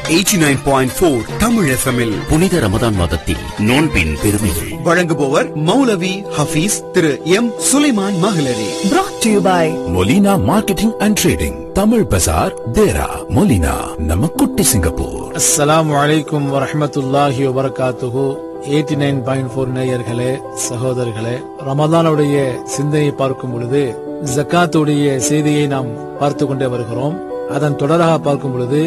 eighty nine point four Tamil எஃப்எம்இல் புனித ரமதான் மாதத்தில் நோன்பின் பெருமைகள் வழங்குபவர் மௌலவி ஹபீஸ் திரு எம் சுலைமான் மகளரி brought to you by Molina marketing and trading Tamil Bazaar Deira Molina நம்ம குட்டி சிங்கப்பூர் அஸ்ஸலாமு அலைக்கும் வரஹ்மத்துல்லாஹி வபரகாத்துஹு எயிட்டி நைன் பாயிண்ட் ஃபோர் நேயர்களே சகோதரர்களே ரமதானுடைய சிந்தனையை பார்க்கும் பொழுது ஜக்காத்துடைய செய்தியை நாம் பார்த்து கொண்டே வருகிறோம் அதன் தொடராக பார்க்கும் பொழுது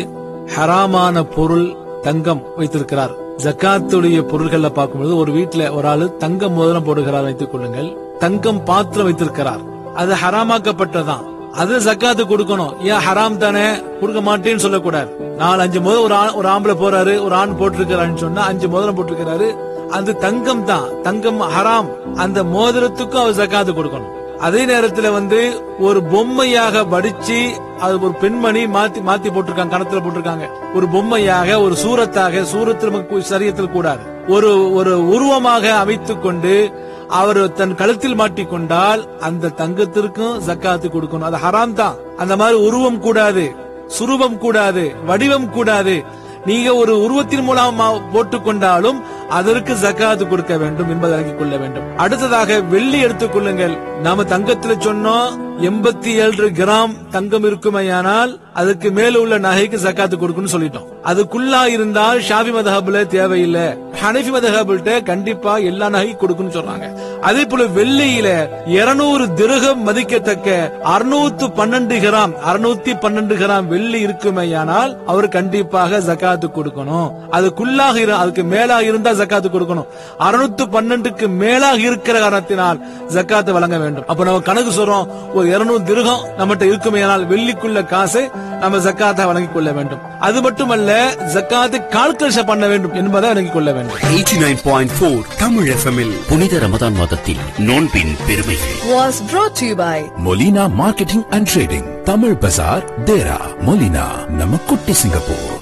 ஹராமான பொருள் தங்கம் வைத்திருக்கிறார் ஜக்காத்துடைய பொருள்கள்ல பார்க்கும் பொழுது ஒரு வீட்டுல ஒரு ஆளு தங்கம் மோதிரம் போடுகிறார் வைத்துக் கொள்ளுங்கள் தங்கம் பாத்திரம் வைத்திருக்கிறார் அது ஹராமாக்கப்பட்டதான் அது ஜக்காத்து கொடுக்கணும் ஏன் ஹராம் தானே கொடுக்க மாட்டேன்னு சொல்லக்கூடாது நாலு அஞ்சு முதல் ஒரு ஆண் ஒரு ஆம்பளை போறாரு ஒரு ஆண் போட்டிருக்கிறான்னு சொன்னா அஞ்சு மோதிரம் போட்டிருக்கிறாரு அது தங்கம் தான் தங்கம் ஹராம் அந்த மோதிரத்துக்கும் அவர் ஜக்காத்து கொடுக்கணும் அதே நேரத்துல வந்து ஒரு பொம்மையாக வடிச்சு அது ஒரு பெண்மணி மாத்தி மாத்தி போட்டிருக்காங்க கணத்துல போட்டிருக்காங்க ஒரு பொம்மையாக ஒரு சூரத்தாக சூரத்தில் சரியத்தில் கூடாது ஒரு ஒரு உருவமாக அமைத்துக் கொண்டு அவர் தன் கழுத்தில் மாட்டிக்கொண்டால் அந்த தங்கத்திற்கும் ஜக்காத்து கொடுக்கணும் அது ஹராம் தான் அந்த மாதிரி உருவம் கூடாது சுரூபம் கூடாது வடிவம் கூடாது நீங்க ஒரு உருவத்தின் மூலம் போட்டுக் கொண்டாலும் அதற்கு ஜக்காத்து கொடுக்க வேண்டும் என்பதை விளங்கிக் கொள்ள வேண்டும் அடுத்ததாக வெள்ளி எடுத்துக் கொள்ளுங்கள் நாம தங்கத்துல சொன்னோம் எண்பத்தி ஏழு கிராம் தங்கம் இருக்குமையானால் அதுக்கு மேல உள்ள நகைக்கு ஜக்காத்து கொடுக்கணும்னு சொல்லிட்டோம் அதுக்குள்ளா இருந்தால் ஷாபி மதஹபுல தேவையில்லை ஹனஃபி மதஹபுல்ட்ட கண்டிப்பா எல்லா நகையும் கொடுக்கணும்னு சொல்றாங்க அதே போல வெள்ளியில இருநூறு திருகம் மதிக்கத்தக்க அறுநூத்து பன்னெண்டு கிராம் அறுநூத்தி பன்னெண்டு கிராம் வெள்ளி இருக்குமையானால் அவர் கண்டிப்பாக ஜக்காத்து கொடுக்கணும் அதுக்குள்ளாக இரு- அதுக்கு மேலாக இருந்தா ஜக்காத்து கொடுக்கணும் அறுநூத்து பன்னெண்டுக்கு மேலாக இருக்கிற காரணத்தினால் ஜக்காத்து வழங்க வேண்டும் அப்ப நம்ம கணக்கு சொல்றோம் ஒரு இருநூறு திருகம் நம்மகிட்ட இருக்குமையானால் வெள்ளிக்குள்ள காசை நம்ம ஜக்காத்தை வழங்கிக் கொள்ள வேண்டும் அது மட்டுமல்ல ஜக்காத்தை கால்குலேஷன் பண்ண வேண்டும் என்பதை வழங்கிக் கொள்ள வேண்டும் eighty nine point four Tamil எஃப்எம்இல் புனித ரமதான் மாதத்தில் நோன்பின் பெருமைகள் was brought to you by Molina marketing and trading Tamil Bazaar Deira Molina நம்ம குட்டி சிங்கப்பூர்